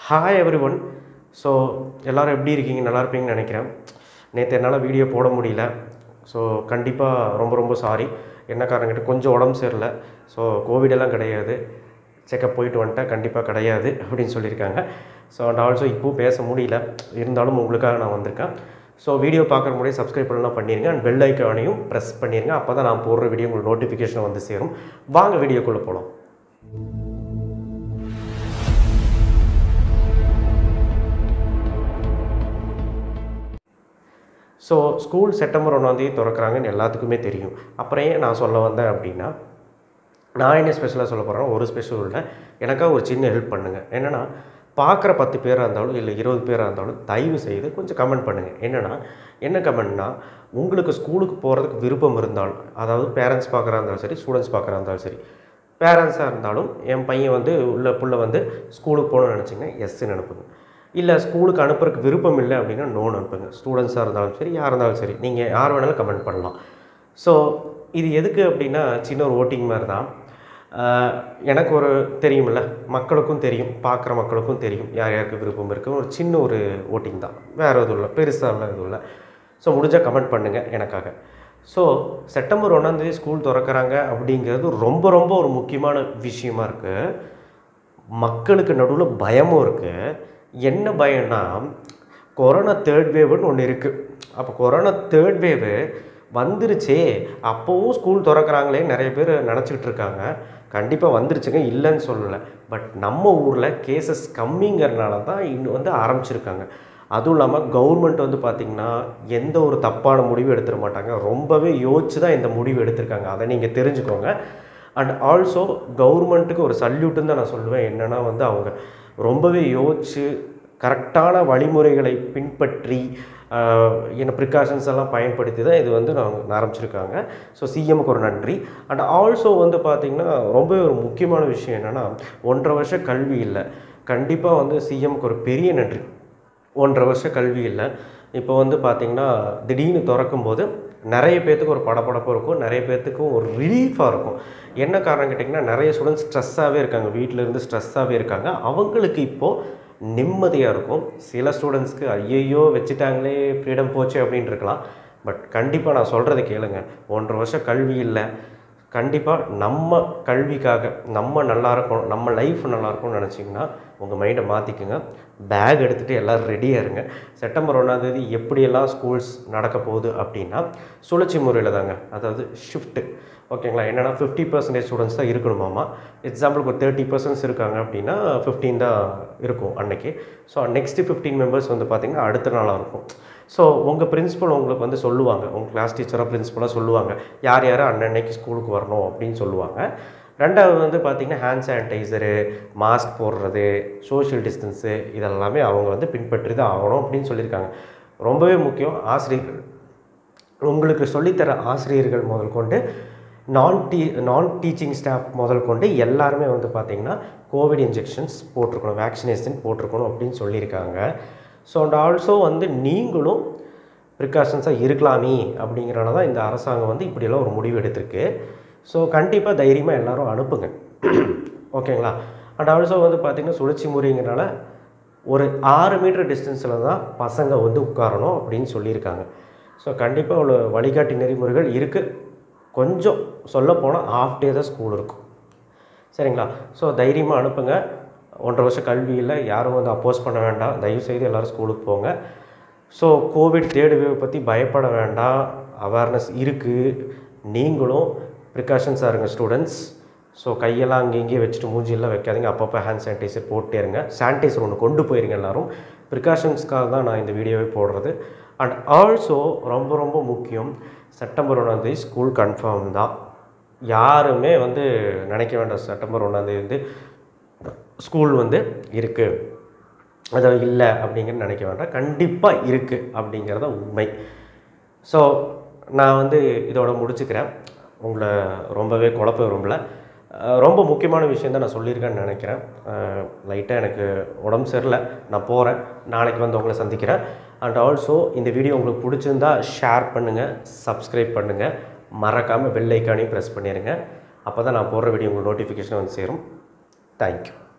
hi every one so எல்லோரும் எப்படி இருக்கீங்க நல்லா இருப்பீங்கன்னு நினைக்கிறேன் நேற்று என்னால் வீடியோ போட முடியல ஸோ கண்டிப்பாக ரொம்ப ரொம்ப சாரி என்ன காரணங்கிட்ட கொஞ்சம் உடம்பு சரியில்லை ஸோ கோவிட் எல்லாம் கிடையாது செக்கப் போயிட்டு வந்துட்டேன் கண்டிப்பாக கிடையாது அப்படின்னு சொல்லியிருக்காங்க ஸோ அண்ட் ஆல்சோ இப்போவும் பேச முடியல இருந்தாலும் உங்களுக்காக நான் வந்திருக்கேன் ஸோ வீடியோ பார்க்குற முன்னாடி சப்ஸ்கிரைப் பண்ணலாம் பண்ணிடுங்க அண்ட் பெல் ஐக்கானையும் ப்ரெஸ் பண்ணிடுங்க அப்போ தான் நான் போடுற வீடியோ உங்களுக்கு நோட்டிஃபிகேஷன் வந்து சேரும் வாங்க வீடியோக்குள்ளே போகலாம் ஸோ ஸ்கூல் செப்டம்பர் ஒன்றாந்தேதி திறக்கிறாங்கன்னு எல்லாத்துக்குமே தெரியும் அப்புறம் ஏன் நான் சொல்ல வந்தேன் அப்படின்னா நான் என்ன ஸ்பெஷலாக சொல்ல போகிறேன் ஒரு ஸ்பெஷல் இல்லை எனக்காக ஒரு சின்ன ஹெல்ப் பண்ணுங்கள் என்னென்னா பார்க்குற பத்து பேராக இருந்தாலும் இல்லை இருபது பேராக இருந்தாலும் தயவு செய்து கொஞ்சம் கமெண்ட் பண்ணுங்கள் என்னென்னா என்ன கமெண்ட்னா உங்களுக்கு ஸ்கூலுக்கு போகிறதுக்கு விருப்பம் இருந்தாலும் அதாவது பேரண்ட்ஸ் பார்க்குறா இருந்தாலும் சரி ஸ்டூடெண்ட்ஸ் பார்க்குறா இருந்தாலும் சரி பேரண்ட்ஸாக இருந்தாலும் என் பையன் வந்து உள்ள புள்ள வந்து ஸ்கூலுக்கு போகணும்னு நினச்சிங்கன்னா எஸ்ன்னு அனுப்புங்க இல்லை ஸ்கூலுக்கு அனுப்புறதுக்கு விருப்பம் இல்லை அப்படின்னா நோன் அனுப்புங்க ஸ்டூடெண்ட்ஸாக இருந்தாலும் சரி யாராக இருந்தாலும் சரி நீங்கள் யார் வேணாலும் கமெண்ட் பண்ணலாம் ஸோ இது எதுக்கு அப்படின்னா சின்ன ஒரு ஓட்டிங் மாதிரி தான் ஆஹ் எனக்கு ஒரு தெரியுமில்ல மக்களுக்கும் தெரியும் பார்க்குற மக்களுக்கும் தெரியும் யார் யாருக்கு விருப்பம் இருக்குது ஒரு சின்ன ஒரு ஓட்டிங் தான் வேறு எதுவும் இல்லை பெருசாலாம் எதுவும் இல்லை ஸோ முடிஞ்சால் கமெண்ட் பண்ணுங்கள் எனக்காக ஸோ செப்டம்பர் ஒன்றாந்தேதி ஸ்கூல் திறக்கிறாங்க அப்படிங்கிறது ரொம்ப ரொம்ப ஒரு முக்கியமான விஷயமா இருக்குது மக்களுக்கு நடுவில் பயமும் இருக்குது என்ன பயம்னா கொரோனா தேர்ட் வேவ்னு ஒன்று இருக்குது அப்போ கொரோனா தேர்ட் வேவு வந்துருச்சே அப்போவும் ஸ்கூல் திறக்கிறாங்களே நிறைய பேர் நினச்சிக்கிட்டு இருக்காங்க கண்டிப்பாக வந்துருச்சுங்க இல்லைன்னு சொல்லலை பட் நம்ம ஊரில் கேசஸ் கம்மிங்கிறனால தான் இன்னும் வந்து ஆரம்பிச்சிருக்காங்க அதுவும் இல்லாமல் கவர்மெண்ட் வந்து பார்த்திங்கன்னா எந்த ஒரு தப்பான முடிவும் எடுத்துட மாட்டாங்க ரொம்பவே யோசிச்சு தான் இந்த முடிவு எடுத்திருக்காங்க அதை நீங்கள் தெரிஞ்சுக்கோங்க அண்ட் ஆல்சோ கவர்மெண்ட்டுக்கு ஒரு சல்யூட்டுன்னு தான் நான் சொல்லுவேன் என்னென்னா வந்து அவங்க ரொம்பவே யோசிச்சு கரெக்டான வழிமுறைகளை பின்பற்றி ஆஹ், என்ன ப்ரிகாஷன்ஸ் எல்லாம் பயன்படுத்தி தான் இது வந்து நாங்கள் ஆரம்பிச்சிருக்காங்க ஸோ சிஎம்க்கு ஒரு நன்றி அண்ட் ஆல்சோ வந்து பார்த்திங்கன்னா ரொம்பவே ஒரு முக்கியமான விஷயம் என்னென்னா ஒன்றரை வருஷம் கல்வி இல்லை கண்டிப்பாக வந்து சிஎம்க்கு ஒரு பெரிய நன்றி ஒன்றரை வருஷம் கல்வி இல்லை இப்போ வந்து பார்த்திங்கன்னா திடீர்னு திறக்கும் போது நிறைய பேர்த்துக்கு ஒரு படபடப்பு இருக்கும் நிறைய பேர்த்துக்கும் ஒரு ரிலீஃபாக இருக்கும் என்ன காரணம் கேட்டிங்கன்னா நிறைய ஸ்டூடெண்ட்ஸ் ஸ்ட்ரெஸ்ஸாகவே இருக்காங்க வீட்டில் இருந்து ஸ்ட்ரெஸ்ஸாகவே இருக்காங்க அவங்களுக்கு இப்போது நிம்மதியாக இருக்கும் சில ஸ்டூடெண்ட்ஸ்க்கு ஐயையோ வச்சுட்டாங்களே ஃப்ரீடம் போச்சு அப்படின்னு இருக்கலாம் பட் கண்டிப்பாக நான் சொல்கிறத கேளுங்க ஒன்றரை வருஷம் கல்வி இல்லை கண்டிப்பாக நம்ம கல்விக்காக நம்ம நல்லா இருக்கணும் நம்ம லைஃப் நல்லா இருக்கணும்னு நினச்சிங்கன்னா உங்கள் மைண்டை மாற்றிக்குங்க பேக் எடுத்துகிட்டு எல்லோரும் ரெடியாக இருங்க செப்டம்பர் ஒன்றாந்தேதி எப்படியெல்லாம் ஸ்கூல்ஸ் நடக்க போகுது அப்படின்னா சுழற்சி முறையில் தாங்க அதாவது ஷிஃப்ட்டு ஓகேங்களா என்னென்னா ஃபிஃப்டி பர்சன்டேஜ் ஸ்டூடெண்ட்ஸ் தான் இருக்கணுமாமா எக்ஸாம்பிளுக்கு ஒரு தேர்ட்டி பர்சன்ட்ஸ் இருக்காங்க அப்படின்னா ஃபிஃப்டீன் தான் இருக்கும் அன்னைக்கு ஸோ நெக்ஸ்ட்டு ஃபிஃப்டீன் மெம்பர்ஸ் வந்து பார்த்திங்கன்னா அடுத்த நாளாக இருக்கும் ஸோ உங்கள் பிரின்ஸிபல் உங்களுக்கு வந்து சொல்லுவாங்க உங்கள் கிளாஸ் டீச்சராக பிரின்ஸிபலாக சொல்லுவாங்க யார் யார் அன்னன்னைக்கு ஸ்கூலுக்கு வரணும் அப்படின்னு சொல்லுவாங்க ரெண்டாவது வந்து பார்த்திங்கன்னா ஹேண்ட் சானிடைசரு மாஸ்க் போடுறது சோஷியல் டிஸ்டன்ஸு இதெல்லாமே அவங்க வந்து பின்பற்றி தான் ஆகணும் அப்படின்னு சொல்லியிருக்காங்க ரொம்பவே முக்கியம் ஆசிரியர்கள் உங்களுக்கு சொல்லித்தர ஆசிரியர்கள் முதல் கொண்டு நான் டீ நான் டீச்சிங் ஸ்டாஃப் முதல் கொண்டு எல்லாருமே வந்து பார்த்திங்கன்னா கோவிட் இன்ஜெக்ஷன்ஸ் போட்டிருக்கணும் வேக்சினேஷன் போட்டிருக்கணும் அப்படின்னு சொல்லியிருக்காங்க ஸோ அண்ட் ஆல்சோ வந்து நீங்களும் ப்ரிகாஷன்ஸாக இருக்கலாமே அப்படிங்கிறனால தான் இந்த அரசாங்கம் வந்து இப்படியெல்லாம் ஒரு முடிவு எடுத்திருக்கு ஸோ கண்டிப்பாக தைரியமாக எல்லாரும் அனுப்புங்க ஓகேங்களா அண்ட் ஆல்சோ வந்து பார்த்திங்கன்னா சுழற்சி முறைங்கிறனால ஒரு ஆறு மீட்டர் டிஸ்டன்ஸில் தான் பசங்க வந்து உட்காரணும் அப்படின்னு சொல்லியிருக்காங்க ஸோ கண்டிப்பாக உள்ள வழிகாட்டி நெறிமுறைகள் இருக்குது கொஞ்சம் சொல்லப்போனால் ஆஃப் டே தான் ஸ்கூல் இருக்கும் சரிங்களா ஸோ தைரியமாக அனுப்புங்க ஒன்றரை வருஷம் கல்வியில் யாரும் வந்து அப்போஸ் பண்ண வேண்டாம் தயவு செய்து எல்லோரும் ஸ்கூலுக்கு போங்க ஸோ கோவிட் தேர்ட் வேவ் பற்றி பயப்பட வேண்டாம் அவேர்னஸ் இருக்குது நீங்களும் ப்ரிகாஷன்ஸாக இருங்க ஸ்டூடெண்ட்ஸ் ஸோ கையெல்லாம் அங்கே இங்கேயே வச்சுட்டு மூஞ்சியெல்லாம் வைக்காதீங்க அப்பப்போ ஹேண்ட் சானிடைசர் போட்டே இருங்க சானிடைசர் ஒன்று கொண்டு போயிருங்க எல்லாரும் ப்ரிகாஷன்ஸ்க்காக தான் நான் இந்த வீடியோவே போடுறது அண்ட் ஆல்சோ ரொம்ப ரொம்ப முக்கியம் செப்டம்பர் ஒன்றாந்தேதி ஸ்கூல் கன்ஃபார்ம் தான் யாருமே வந்து நினைக்க வேண்டாம் செப்டம்பர் ஒன்றாந்தேதி வந்து ஸ்கூல் வந்து இருக்குது அது இல்லை அப்படிங்கிறது நினைக்க வேண்டாம் கண்டிப்பாக இருக்குது அப்படிங்கிறத உண்மை ஸோ நான் வந்து இதோட முடிச்சுக்கிறேன் உங்களை ரொம்பவே குழப்ப விரும்பல அஹ் ரொம்ப முக்கியமான விஷயம் தான் நான் சொல்லியிருக்கேன்னு நினைக்கிறேன் லைட்டாக எனக்கு உடம்பு சரியில்லை நான் போகிறேன் நாளைக்கு வந்து உங்களை சந்திக்கிறேன் அண்ட் ஆல்சோ இந்த வீடியோ உங்களுக்கு பிடிச்சிருந்தா ஷேர் பண்ணுங்கள் சப்ஸ்கிரைப் பண்ணுங்கள் மறக்காமல் பெல் ஐக்கானையும் ப்ரெஸ் பண்ணிடுங்க அப்போ தான் நான் போடுற வீடியோ உங்களுக்கு நோட்டிஃபிகேஷன் வந்து சேரும் தேங்க்யூ